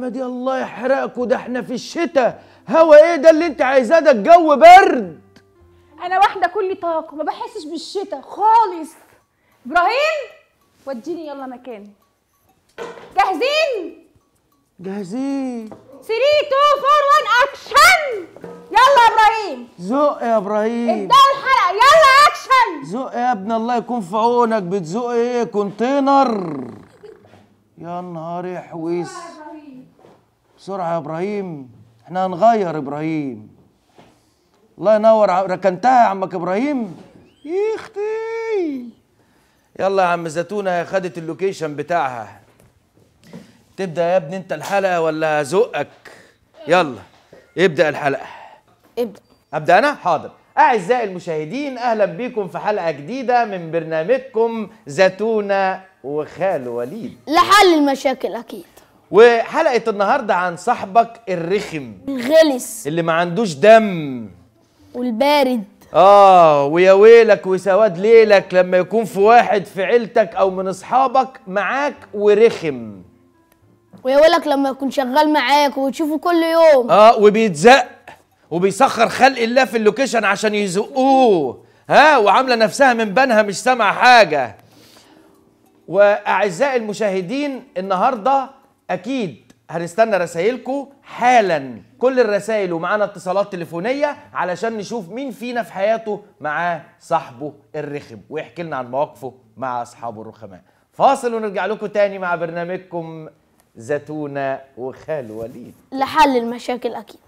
الحلاوه دي الله يحرقكوا ده احنا في الشتاء هوا ايه ده اللي انت عايزاه ده الجو برد انا واحده كلي طاقه ما بحسش بالشتاء خالص ابراهيم وديني يلا مكان جاهزين جاهزين 3 2 4 1 اكشن يلا يا ابراهيم زق يا ابراهيم ابداوا الحلقه يلا اكشن زق يا ابني الله يكون في عونك بتزق ايه كونتينر يا نهار يحوس بسرعه يا ابراهيم احنا هنغير ابراهيم الله ينور ع- ركنتها يا عمك ابراهيم يختي يلا يا عم زيتونه هي خدت اللوكيشن بتاعها تبدا يا ابني انت الحلقه ولا ازقك يلا ابدا الحلقه ابدا ابدا انا حاضر اعزائي المشاهدين اهلا بكم في حلقه جديده من برنامجكم زيتونه وخال وليد لحل المشاكل اكيد وحلقه النهارده عن صاحبك الرخم الغلس اللي ما عندوش دم والبارد اه ويا ويلك وسواد ليلك لما يكون في واحد في عيلتك او من اصحابك معاك ورخم ويقولك لما يكون شغال معاك وتشوفه كل يوم اه وبيتزق وبيسخر خلق الله في اللوكيشن عشان يزقوه ها وعامله نفسها من بنها مش سامعه حاجه واعزائي المشاهدين النهارده اكيد هنستنى رسايلكم حالا كل الرسائل ومعانا اتصالات تليفونيه علشان نشوف مين فينا في حياته معاه صاحبه الرخم ويحكي لنا عن مواقفه مع اصحابه الرخماء فاصل ونرجع لكم تاني مع برنامجكم زتونه وخال وليد لحل المشاكل اكيد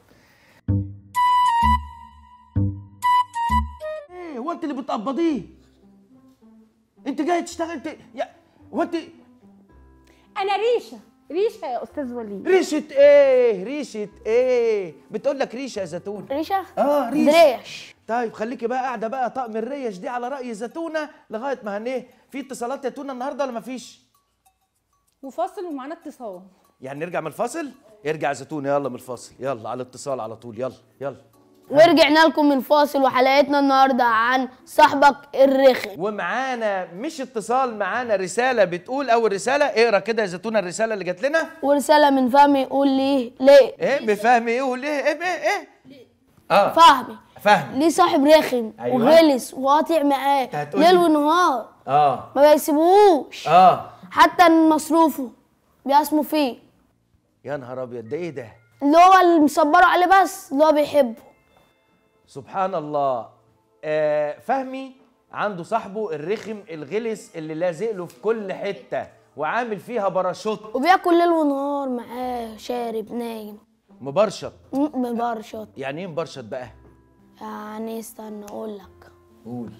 ايه هو انت اللي بتقبضيه انت جاي تشتغل انت يا هو انت انا ريشه ريشه يا استاذ وليد ريشه ايه ريشه ايه بتقول لك ريشه يا زيتون ريشه اه ريشه دريش طيب خليكي بقى قاعده بقى طقم الريش دي على راي زيتونه لغايه ما هن ايه في اتصالات يا تونه النهارده ولا مفيش وفاصل ومعانا اتصال يعني نرجع من الفاصل ارجع زيتونه يلا من الفاصل يلا على الاتصال على طول يلا يلا ورجعنا لكم من فاصل وحلقتنا النهارده عن صاحبك الرخم ومعانا مش اتصال معانا رساله بتقول اول رساله اقرا كده يا زيتونه الرساله اللي جات لنا ورساله من فهمي يقول لي ليه ايه بفهم ايه وليه ايه ايه ايه اه فهمي فهم ليه صاحب رخم أيوة. وغلس وقاطع معاه هتقول ليل لي. ونهار اه ما بيسيبوهوش اه حتى إن مصروفه بيقسموا فيه يا نهار ابيض ده ايه ده اللي هو اللي مصبره عليه بس اللي هو بيحبه سبحان الله آه فهمي عنده صاحبه الرخم الغلس اللي لازق له في كل حته وعامل فيها باراشوت وبياكل ليل ونهار معاه شارب نايم مبرشط م- مبرشط يعني ايه مبرشط بقى يعني استنى اقول لك قول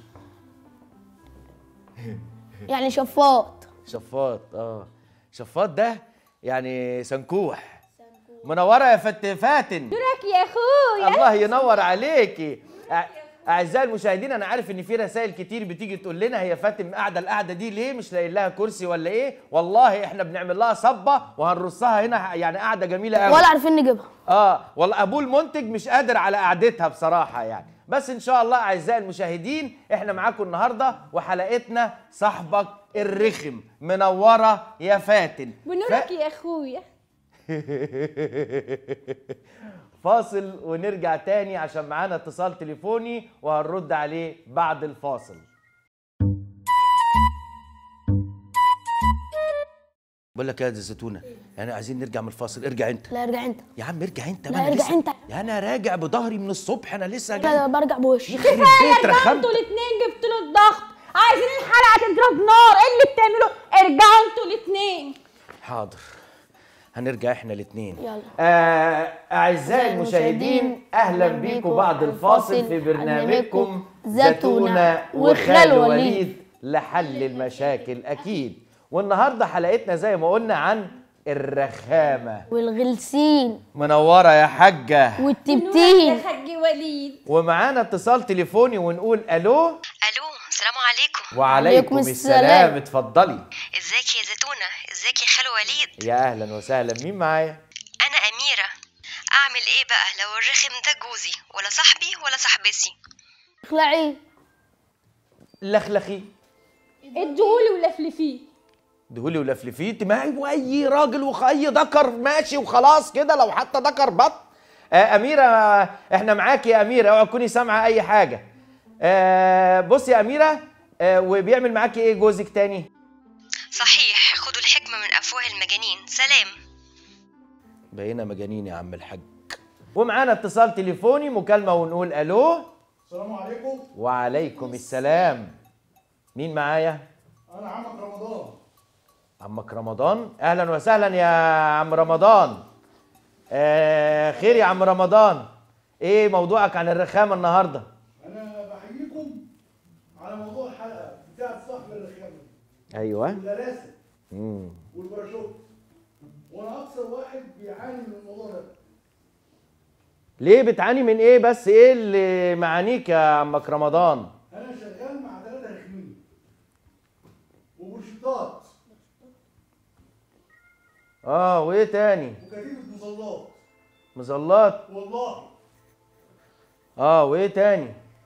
يعني شفاط شفاط اه شفاط ده يعني سنكوح منوره يا فت فاتن لك يا اخويا الله ينور عليكي أع- اعزائي المشاهدين انا عارف ان في رسائل كتير بتيجي تقول لنا هي فاتن قاعده القعده دي ليه مش لاقي لها كرسي ولا ايه والله احنا بنعمل لها صبه وهنرصها هنا يعني قاعده جميله قوي ولا عارفين نجيبها اه والله ابوه المنتج مش قادر على قعدتها بصراحه يعني بس ان شاء الله اعزائي المشاهدين احنا معاكم النهارده وحلقتنا صاحبك الرخم منوره يا فاتن بنورك يا اخويا فاصل ونرجع تاني عشان معانا اتصال تليفوني وهنرد عليه بعد الفاصل بقول لك يا دي زيتونه يعني عايزين نرجع من الفاصل ارجع انت لا ارجع انت يا عم ارجع انت لا، بقى أنا ارجع لسه- انت. يا انا راجع بظهري من الصبح انا لسه لا جاي لا برجع بوشي يخرب بيت رخمت انتوا الاثنين جبتوا له الضغط عايزين الحلقه تضرب نار ايه اللي بتعملوه ارجعوا انتوا الاثنين حاضر هنرجع احنا الاثنين يلا. آه اعزائي المشاهدين اهلا بيكم بعد الفاصل في برنامجكم زتونه وخال وليد لحل المشاكل اكيد والنهارده حلقتنا زي ما قلنا عن الرخامه والغلسين منوره يا حاجه بنورك والتبتين يا حاج وليد ومعانا اتصال تليفوني ونقول الو الو السلام عليكم وعليكم عليكم السلام السلام. اتفضلي ازيك يا زيتونه ازيك يا خالو وليد يا اهلا وسهلا مين معايا انا اميره اعمل ايه بقى لو الرخم ده جوزي ولا صاحبي ولا صاحبتي اخلعي لخلخي اديهولي ولفلفيه دهولي ولفلفيه انت ما واي راجل واي ذكر ماشي وخلاص كده لو حتى ذكر بط آه اميره احنا معاك يا اميره اوعى تكوني سامعه اي حاجه آه بص يا اميره آه وبيعمل معاكي ايه جوزك تاني صحيح خدوا الحكمة من أفواه المجانين سلام بقينا مجانين يا عم الحاج ومعانا اتصال تليفوني مكالمه ونقول الو السلام عليكم وعليكم السلام مين معايا انا عمك رمضان عمك رمضان اهلا وسهلا يا عم رمضان آه خير يا عم رمضان ايه موضوعك عن الرخامه النهارده انا بحييكم على موضوع الحلقه بتاعت صاحب الرخامه ايوه والغلاسه مم. والباراشوت وانا اكثر واحد بيعاني من الموضوع ده ليه بتعاني من ايه بس ايه اللي معانيك يا عمك رمضان انا شغال مع ثلاثه رخمين وبروشيتات اه وايه تاني وكتيبه مظلات مظلات والله اه وايه تاني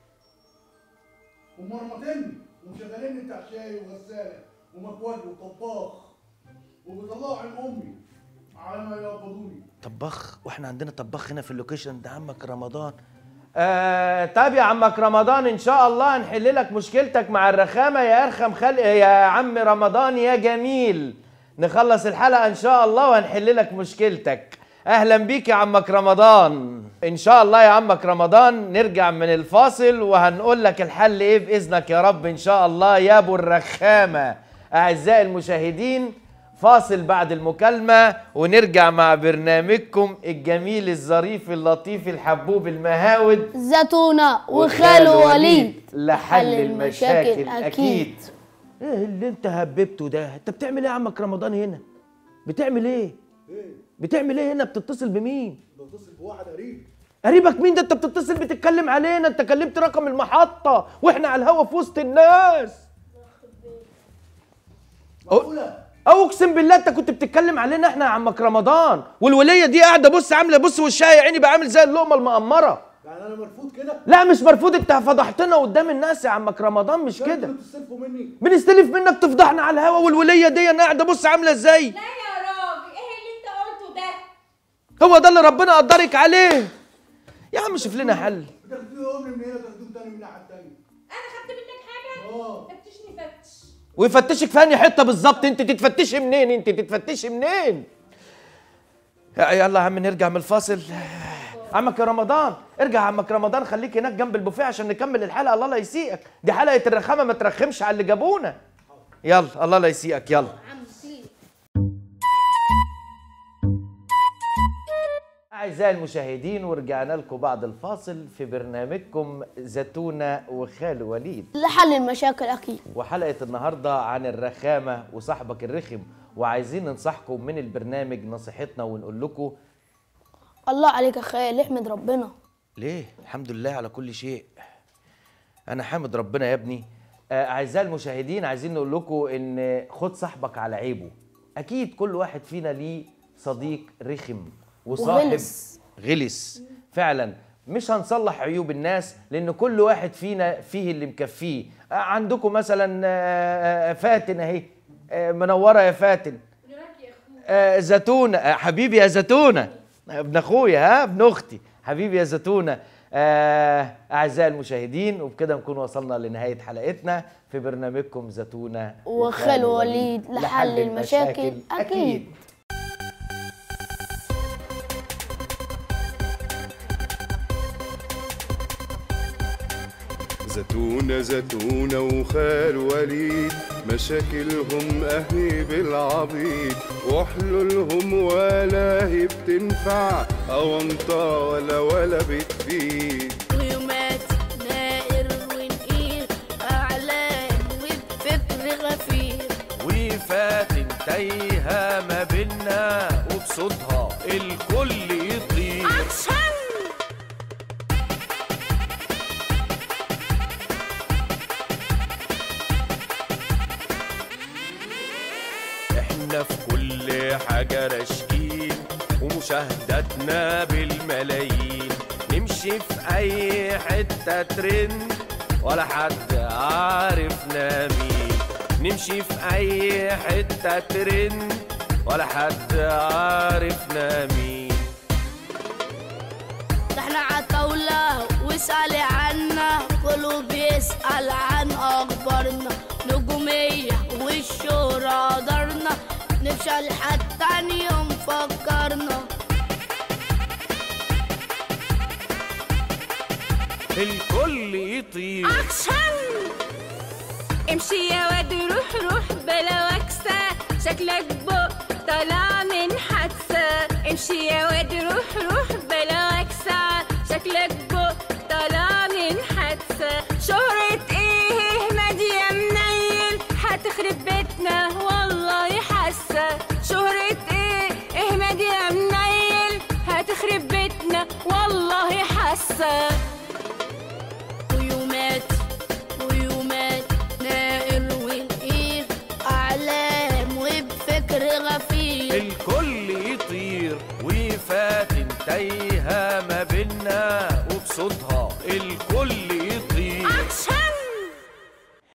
ومرمطني ومشغليني بتاع شاي وغساله ومكواج وطباخ وبيطلعوا عين امي على ما يقبضوني طباخ واحنا عندنا طباخ هنا في اللوكيشن ده عمك رمضان آه طب يا عمك رمضان ان شاء الله هنحل لك مشكلتك مع الرخامه يا ارخم خلق يا عم رمضان يا جميل نخلص الحلقه ان شاء الله وهنحل لك مشكلتك اهلا بيك يا عمك رمضان ان شاء الله يا عمك رمضان نرجع من الفاصل وهنقول لك الحل ايه باذنك يا رب ان شاء الله يا ابو الرخامه اعزائي المشاهدين فاصل بعد المكالمة ونرجع مع برنامجكم الجميل الظريف اللطيف الحبوب المهاود زتونة وخال وليد لحل المشاكل أكيد ايه اللي انت هببته ده انت بتعمل ايه يا عمك رمضان هنا بتعمل ايه ايه بتعمل ايه هنا بتتصل بمين بتصل بواحد قريب قريبك مين ده انت بتتصل بتتكلم علينا انت كلمت رقم المحطة واحنا على الهوا في وسط الناس معقوله او اقسم بالله انت كنت بتتكلم علينا احنا يا عمك رمضان والوليه دي قاعده بص عامله بص وشها يا عيني بقى عامل زي اللقمه المقمره يعني انا مرفوض كده لا مش مرفوض انت فضحتنا قدام الناس يا عمك رمضان مش كده انتوا بتستلفوا مني بنستلف منك تفضحنا على الهوا والوليه دي انا قاعده بص عامله ازاي لا يا راجل ايه اللي انت قلته ده هو ده اللي ربنا قدرك عليه يا عم شوف لنا حل بتاخدوه امي من هنا تاخدوه تاني من الناحيه التانيه انا خدت منك حاجه اه فتشني فتش ويفتشك في انهي حته بالظبط انت تتفتشي منين انت تتفتشي منين يا- يلا يا عم نرجع من الفاصل عمك يا رمضان ارجع يا عمك رمضان خليك هناك جنب البوفيه عشان نكمل الحلقه الله لا يسيئك دي حلقه الرخامه ما ترخمش على اللي جابونا يلا الله لا يسيئك يلا أعزائي المشاهدين ورجعنا لكم بعد الفاصل في برنامجكم زتونة وخال وليد لحل المشاكل أكيد وحلقة النهاردة عن الرخامة وصاحبك الرخم وعايزين ننصحكم من البرنامج نصيحتنا ونقول لكم الله عليك يا خال احمد ربنا ليه الحمد لله على كل شيء انا حامد ربنا يا ابني آه، اعزائي المشاهدين عايزين نقول لكم ان خد صاحبك على عيبه اكيد كل واحد فينا ليه صديق رخم وصاحب وغلس. غلس فعلا مش هنصلح عيوب الناس لان كل واحد فينا فيه اللي مكفيه آه، عندكم مثلا آه، آه، فاتن اهي آه، منوره يا فاتن آه، زتونة آه، حبيبي يا زتونة آه، ابن اخويا ها ابن اختي حبيبي يا زتونة آه، اعزائي المشاهدين وبكده نكون وصلنا لنهاية حلقتنا في برنامجكم زتونة وخال وليد لحل المشاكل أكيد. زتونة زتونة وخال وليد مشاكلهم أهي بالعبيط وحلولهم ولا هي بتنفع أونطة ولا ولا بتفيد غيومات نائر ونقير أعلام وبفكر غفير وفاتن تايهة ما بينا وبصوتها الكل يطير احنا في كل حاجة راشقين ومشاهداتنا بالملايين نمشي في اي حتة ترند ولا حد عارفنا مين نمشي في اي حتة ترند ولا حد عارفنا مين ده احنا عتاولة واسألي عنا كله بيسأل عن أخبارنا نجومية والشهرة دارنا نفشل حتى يوم فكرنا الكل يطير اكشن امشي يا واد روح روح بلا وكسة شكلك بق طالع من حادثة امشي يا واد روح روح بلا وكسة شكلك بق طالع من حادثة شهرة ايه مادية منيل هتخرب بيتنا والله حاسة شهرة ايه ايه مادية منيل هتخرب بيتنا والله حاسة ويومات ويومات نائر ونقير أعلام وبفكر غفير الكل يطير وفات تايهة ما بينا وبصوتها الكل